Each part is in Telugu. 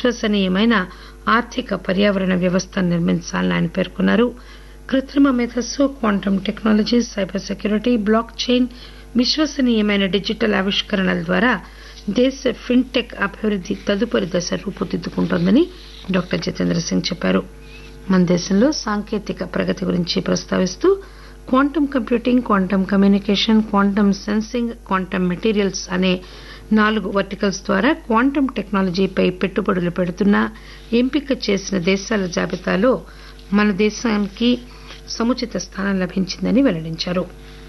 విశ్వసనీయమైన ఆర్థిక పర్యావరణ వ్యవస్థను నిర్మించాలని ఆయన పేర్కొన్నారు కృత్రిమ మేధస్సు quantum technology cyber security blockchain విశ్వసనీయమైన డిజిటల్ ఆవిష్కరణల ద్వారా దేశ ఫిన్టెక్ అభివృద్ది తదుపరి దశ రూపుదిద్దుకుంటోందని డాక్టర్ జితేంద్ర సింగ్ చెప్పారు మన దేశంలో సాంకేతిక ప్రగతి గురించి ప్రస్తావిస్తూ quantum computing quantum communication quantum sensing quantum materials అనే నాలుగు వర్టికల్స్ ద్వారా క్వాంటం టెక్నాలజీపై పెట్టుబడులు పెడుతున్న ఎంపిక చేసిన దేశాల జాబితాలో మన దేశానికి సముచిత స్థానం లభించిందని వెల్లడించారు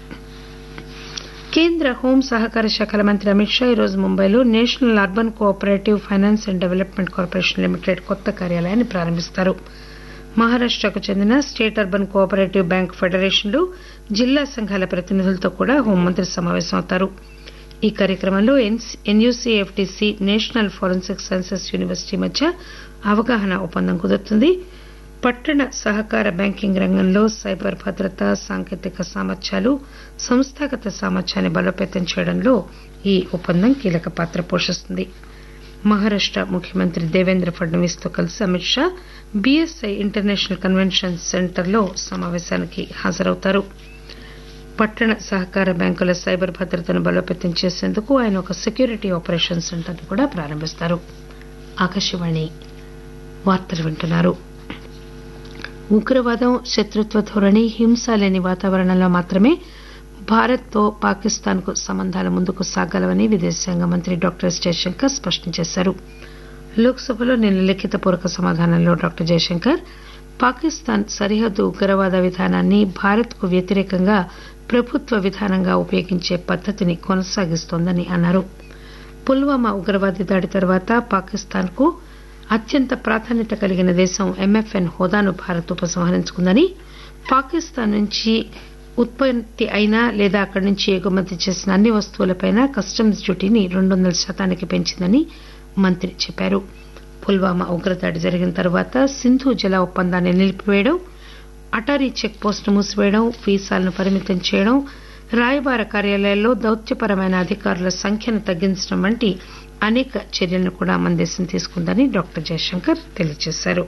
కేంద్ర హోం సహకార శాఖల మంత్రి అమిత్ షా ఈరోజు ముంబైలో national urban cooperative finance and development corporation limited కొత్త కార్యాలయాన్ని ప్రారంభిస్తారు మహారాష్టకు చెందిన స్టేట్ అర్బన్ కోఆపరేటివ్ బ్యాంక్ ఫెడరేషన్లు జిల్లా సంఘాల ప్రతినిధులతో కూడా హోంమంత్రి సమావేశమవుతారు ఈ కార్యక్రమంలో NUCFDC national forensic sciences university మధ్య అవగాహన ఒప్పందం కుదురుతుంది పట్టణ సహకార బ్యాంకింగ్ రంగంలో సైబర్ భద్రత సాంకేతిక సామర్థ్యాలు సంస్థాగత సామర్థ్యాన్ని బలోపేతం చేయడంలో ఈ ఒప్పందం కీలక పాత్ర పోషిస్తుంది మహారాష్ట ముఖ్యమంత్రి దేవేంద్ర ఫడ్నవీస్ తో కలిసి Amit Shah BSI international convention సెంటర్లో సమావేశానికి హాజరవుతారు పట్టణ సహకార బ్యాంకుల సైబర్ భద్రతను బలోపేతం చేసేందుకు ఆయన ఒక సెక్యూరిటీ ఆపరేషన్ సెంటర్ కూడా ప్రారంభిస్తారు ఆకాశవాణి వార్తలు వింటున్నారు ఉగ్రవాదం శత్రుత్వ ధోరణి హింస లేని వాతావరణంలో మాత్రమే భారత్తో పాకిస్తాన్కు సంబంధాలు ముందుకు సాగలవని విదేశాంగ మంత్రి డాక్టర్ ఎస్ జయశంకర్ స్పష్టం చేశారు లోక్సభలో నిన్న లిఖితపూర్వక సమాధానంలో డాక్టర్ జయశంకర్ పాకిస్తాన్ సరిహద్దు ఉగ్రవాద విధానాన్ని భారత్కు వ్యతిరేకంగా ప్రభుత్వ విధానంగా ఉపయోగించే పద్దతిని కొనసాగిస్తోందని అన్నారు పుల్వామా ఉగ్రవాది దాడి తర్వాత పాకిస్తాన్కు అత్యంత ప్రాధాన్యత కలిగిన దేశం ఎంఎఫ్ఎన్ హోదాను భారత్ ఉపసంహరించుకుందని పాకిస్తాన్ నుంచి ఉత్పత్తి అయిన లేదా అక్కడి నుంచి ఎగుమతి చేసిన అన్ని వస్తువులపైన కస్టమ్స్ డ్యూటీని రెండు వందల శాతానికి పెంచిందని మంత్రి చెప్పారు పుల్వామా ఉగ్రదాడి జరిగిన తర్వాత సింధు జల ఒప్పందాన్ని నిలిపివేయడం అటారీ చెక్ పోస్టు మూసివేయడం వీసాలను పరిమితం చేయడం రాయబార కార్యాలయాల్లో దౌత్యపరమైన అధికారుల సంఖ్యను తగ్గించడం వంటి అనేక చర్యలను కూడా మన దేశం తీసుకుందని డాక్టర్ జయశంకర్ తెలియజేశారు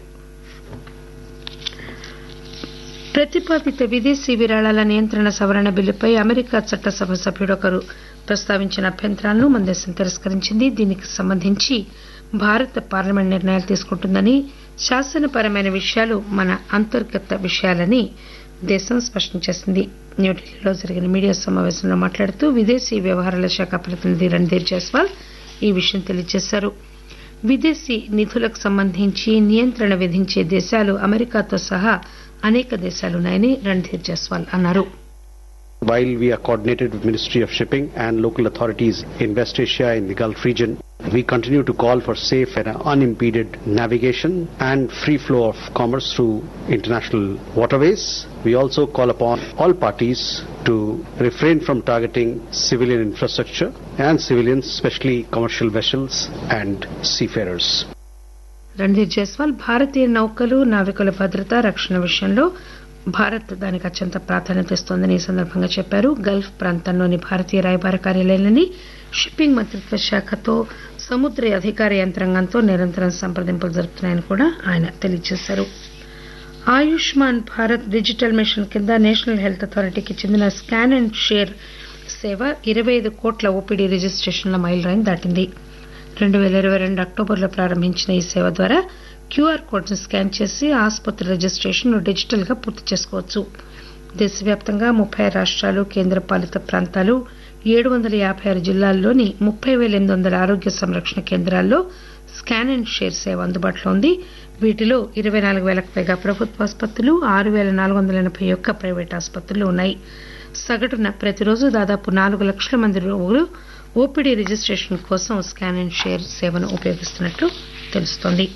ప్రతిపాదిత విదేశీ విరాళాల నియంత్రణ సవరణ బిల్లుపై అమెరికా చట్టసభ సభ్యుడొకరు ప్రస్తావించిన అభ్యంతరాలను మన దేశం తిరస్కరించింది దీనికి సంబంధించి భారత పార్లమెంట్ నిర్ణయాలు తీసుకుంటుందని శాసనపరమైన విషయాలు మన అంతర్గత విషయాలని దేశం స్పష్టం చేసింది న్యూఢిల్లీలో జరిగిన మీడియా సమావేశంలో మాట్లాడుతూ విదేశీ వ్యవహారాల శాఖ ప్రతినిధి రణ్ధీర్ జైస్వాల్ ఈ విషయం తెలియజేశారు విదేశీ నిధులకు సంబంధించి నియంత్రణ విధించే దేశాలు అమెరికాతో సహా అనేక దేశాలున్నాయని రణ్ధీర్ జైస్వాల్ అన్నారు While we are coordinated with Ministry of Shipping and local authorities in West Asia in the Gulf region, we continue to call for safe and unimpeded navigation and free flow of commerce through international waterways. We also call upon all parties to refrain from targeting civilian infrastructure and civilians, especially commercial vessels and seafarers. Randhir Jaiswal భారతీయ నౌకలు నావికుల భద్రత రక్షణ విషయంలో భారత్ దానికి అత్యంత ప్రాధాన్యత ఇస్తోందని ఈ సందర్భంగా చెప్పారు గల్ఫ్ ప్రాంతంలోని భారతీయ రాయబార కార్యాలయాలని షిప్పింగ్ మంత్రిత్వ శాఖతో సముద్ర అధికార యంత్రాంగంతో నిరంతరం సంప్రదింపులు జరుపుతున్నాయని కూడా ఆయన తెలియజేశారు ఆయుష్మాన్ భారత్ డిజిటల్ మిషన్ కింద నేషనల్ హెల్త్ అథారిటీకి చెందిన స్కాన్ అండ్ షేర్ సేవ ఇరవై ఐదు కోట్ల ఓపీడీ రిజిస్టేషన్ల మైలురాయిని దాటింది రెండు పేల ఇరవై రెండు అక్టోబర్లో ప్రారంభించిన ఈ సేవ ద్వారా క్యూఆర్ కోడ్ను స్కాన్ చేసి ఆసుపత్రి రిజిస్టేషన్ డిజిటల్ గా పూర్తి చేసుకోవచ్చు దేశవ్యాప్తంగా ముప్పై రాష్ట్రాలు కేంద్ర పాలిత ప్రాంతాలు ఏడు వందల యాభై ఆరు జిల్లాల్లోని ముప్పై పేల ఎనిమిది వందల ఆరోగ్య సంరక్షణ కేంద్రాల్లో స్కాన్ అండ్ షేర్ సేవ అందుబాటులో ఉంది వీటిలో ఇరవై నాలుగు వేలకు పైగా ప్రభుత్వ ఆసుపత్రులు ఆరు పేల నాలుగు వందల ఎనభై ఒక్క ప్రైవేట్ ఆసుపత్రులు ఉన్నాయి సగటున ప్రతిరోజు దాదాపు నాలుగు లక్షల మంది రోగులు ఓపీడీ రిజిస్టేషన్ కోసం స్కాన్ అండ్ షేర్ సేవను ఉపయోగిస్తున్నట్లు తెలుస్తోంది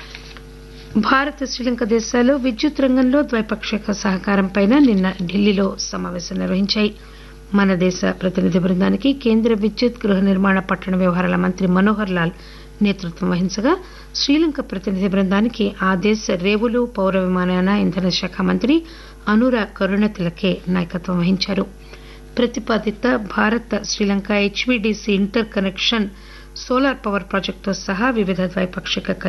భారత్ శ్రీలంక దేశాలు విద్యుత్ రంగంలో ద్వైపాక్షిక సహకారంపై నిన్న ఢిల్లీలో సమావేశం నిర్వహించాయి మన దేశ ప్రతినిధి బృందానికి కేంద్ర విద్యుత్ గృహ నిర్మాణ పట్టణ వ్యవహారాల మంత్రి మనోహర్ లాల్ నేతృత్వం వహించగా శ్రీలంక ప్రతినిధి బృందానికి ఆ దేశ రేవులు పౌర విమానయాన ఇంధన శాఖ మంత్రి అనురా కరుణతిలకే నాయకత్వం వహించారు ప్రతిపాదిత Bharat Sri Lanka HVDC interconnection solar power ప్రాజెక్టుతో సహా వివిధ ద్వైపాక్షిక